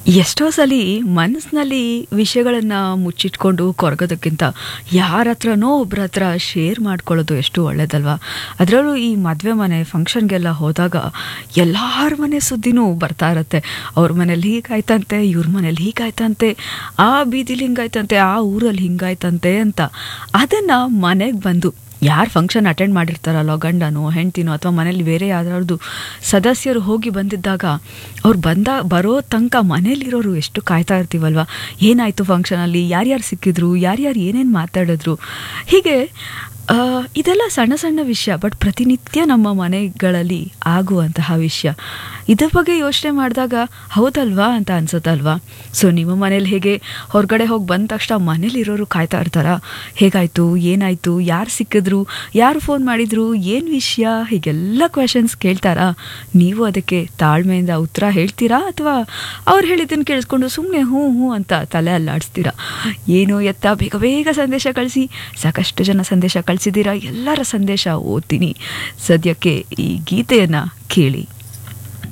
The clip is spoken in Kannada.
ಎಷ್ಟೋ ಸಲ ಮನಸ್ಸಿನಲ್ಲಿ ವಿಷಯಗಳನ್ನು ಮುಚ್ಚಿಟ್ಕೊಂಡು ಕೊರಗೋದಕ್ಕಿಂತ ಯಾರ ಹತ್ರನೋ ಒಬ್ರ ಹತ್ರ ಶೇರ್ ಮಾಡ್ಕೊಳ್ಳೋದು ಎಷ್ಟು ಒಳ್ಳೇದಲ್ವಾ ಅದರಲ್ಲೂ ಈ ಮದುವೆ ಮನೆ ಫಂಕ್ಷನ್ಗೆಲ್ಲ ಹೋದಾಗ ಎಲ್ಲರ ಮನೆ ಸುದ್ದಿನೂ ಬರ್ತಾ ಇರತ್ತೆ ಅವ್ರ ಮನೇಲಿ ಹೀಗಾಯ್ತಂತೆ ಇವ್ರ ಮನೇಲಿ ಹೀಗಾಯ್ತಂತೆ ಆ ಬೀದಿಲಿ ಹಿಂಗಾಯ್ತಂತೆ ಆ ಊರಲ್ಲಿ ಹಿಂಗಾಯ್ತಂತೆ ಅಂತ ಅದನ್ನು ಮನೆಗೆ ಬಂದು ಯಾರು ಫಂಕ್ಷನ್ ಅಟೆಂಡ್ ಮಾಡಿರ್ತಾರಲ್ಲೋ ಗಂಡನೋ ಹೆಂಡ್ತಿನೋ ಅಥವಾ ಮನೇಲಿ ಬೇರೆ ಯಾವ್ದಾದ್ರು ಸದಸ್ಯರು ಹೋಗಿ ಬಂದಿದ್ದಾಗ ಅವ್ರು ಬಂದ ಬರೋ ತನಕ ಮನೇಲಿರೋರು ಎಷ್ಟು ಕಾಯ್ತಾ ಇರ್ತೀವಲ್ವ ಏನಾಯಿತು ಫಂಕ್ಷನಲ್ಲಿ ಯಾರ್ಯಾರು ಸಿಕ್ಕಿದ್ರು ಯಾರ್ಯಾರು ಏನೇನು ಮಾತಾಡಿದ್ರು ಹೀಗೆ ಆ, ಇದೆಲ್ಲ ಸಣ್ಣ ಸಣ್ಣ ವಿಷಯ ಬಟ್ ಪ್ರತಿನಿತ್ಯ ನಮ್ಮ ಮನೆಗಳಲ್ಲಿ ಆಗುವಂತಹ ವಿಷಯ ಇದ್ರ ಬಗ್ಗೆ ಯೋಚನೆ ಮಾಡಿದಾಗ ಹೌದಲ್ವಾ ಅಂತ ಅನ್ಸುತ್ತಲ್ವಾ ಸೊ ನಿಮ್ಮ ಮನೇಲಿ ಹೇಗೆ ಹೊರಗಡೆ ಹೋಗಿ ಬಂದ ತಕ್ಷಣ ಮನೇಲಿರೋರು ಕಾಯ್ತಾ ಇರ್ತಾರಾ ಹೇಗಾಯಿತು ಏನಾಯಿತು ಯಾರು ಸಿಕ್ಕಿದ್ರು ಯಾರು ಫೋನ್ ಮಾಡಿದ್ರು ಏನು ವಿಷಯ ಹೀಗೆಲ್ಲ ಕ್ವೆಶನ್ಸ್ ಕೇಳ್ತಾರಾ ನೀವು ಅದಕ್ಕೆ ತಾಳ್ಮೆಯಿಂದ ಉತ್ತರ ಹೇಳ್ತೀರಾ ಅಥವಾ ಅವ್ರು ಹೇಳಿದ್ದನ್ನು ಕೇಳಿಸ್ಕೊಂಡು ಸುಮ್ಮನೆ ಹ್ಞೂ ಹ್ಞೂ ಅಂತ ತಲೆ ಅಲ್ಲಾಡಿಸ್ತೀರಾ ಏನು ಎತ್ತ ಬೇಗ ಬೇಗ ಸಂದೇಶ ಕಳಿಸಿ ಸಾಕಷ್ಟು ಜನ ಸಂದೇಶ ಕಳಿಸಿದ್ದೀರಾ ಎಲ್ಲರ ಸಂದೇಶ ಓದ್ತೀನಿ ಸದ್ಯಕ್ಕೆ ಈ ಗೀತೆಯನ್ನು ಕೇಳಿ